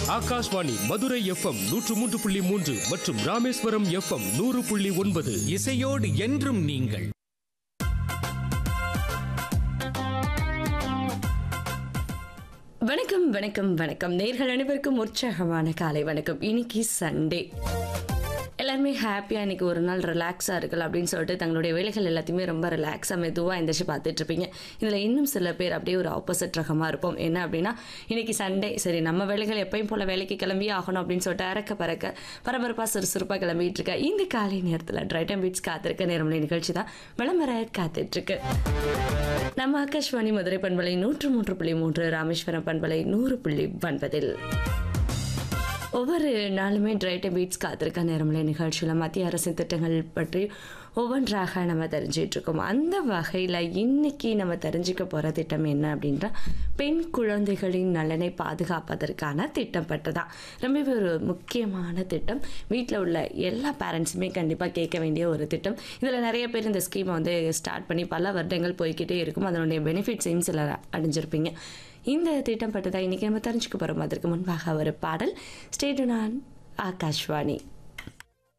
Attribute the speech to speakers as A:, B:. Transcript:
A: Akashvani Madurai FM நூற்று மூன்று புள்ளி மூன்று மற்றும் ராமேஸ்வரம் எஃப்எம் நூறு புள்ளி ஒன்பது
B: இசையோடு என்றும் நீங்கள்
C: வணக்கம் வணக்கம் வணக்கம் நேர்கள் அனைவருக்கும் உற்சாகமான காலை வணக்கம் இன்னைக்கு சண்டே எல்லாருமே ஹாப்பியாக இன்னைக்கு ஒரு நாள் ரிலாக்ஸாக இருக்கலாம் அப்படின்னு சொல்லிட்டு தங்களுடைய வேலைகள் எல்லாத்தையுமே ரொம்ப ரிலாக்ஸாக மெதுவாக எந்திரிச்சு பார்த்துட்டு இருப்பீங்க இதில் இன்னும் சில பேர் அப்படியே ஒரு ஆப்போசிட் ரகமாக இருப்போம் என்ன அப்படின்னா இன்னைக்கு சண்டே சரி நம்ம வேலைகள் எப்பயும் போல் வேலைக்கு கிளம்பி ஆகணும் அப்படின்னு சொல்லிட்டு அறக்க பறக்க பரபரப்பாக சுறுசுறுப்பாக கிளம்பிட்டு இருக்க இந்த காலை நேரத்தில் ட்ரைட்டம் பீட்ஸ் காத்திருக்க நேரமலை நிகழ்ச்சி தான் விளம்பர காத்துட்ருக்கு நம்ம ஆகாஷ்வாணி மதுரை பண்பலை நூற்று மூன்று புள்ளி மூன்று ராமேஸ்வரம் பண்பலை நூறு புள்ளி ஒன்பதில் ஒவ்வொரு நாளுமே ட்ரைட்ட பீட்ஸ் காத்திருக்க நேரமில்லை நிகழ்ச்சியில் மத்திய அரசின் திட்டங்கள் பற்றி ஒவ்வொன்றாக நம்ம தெரிஞ்சிட்டு இருக்கோம் அந்த வகையில் இன்னைக்கு நம்ம தெரிஞ்சுக்க போகிற திட்டம் என்ன அப்படின்றா பெண் குழந்தைகளின் நலனை பாதுகாப்பதற்கான திட்டம் பட்டதான் ரொம்பவே ஒரு முக்கியமான திட்டம் வீட்டில் உள்ள எல்லா பேரண்ட்ஸுமே கண்டிப்பாக கேட்க வேண்டிய ஒரு திட்டம் இதில் நிறைய பேர் இந்த ஸ்கீமை வந்து ஸ்டார்ட் பண்ணி பல வருடங்கள் போய்க்கிட்டே இருக்கும் அதனுடைய பெனிஃபிட்ஸையும் சிலர் அடைஞ்சிருப்பீங்க இந்த திட்டம் பட்டதா இன்னைக்கு நம்ம தெரிஞ்சுக்க போகிறோம் அதற்கு முன்பாக ஒரு பாடல் ஸ்டேடு நான் ஆகாஷ்வாணி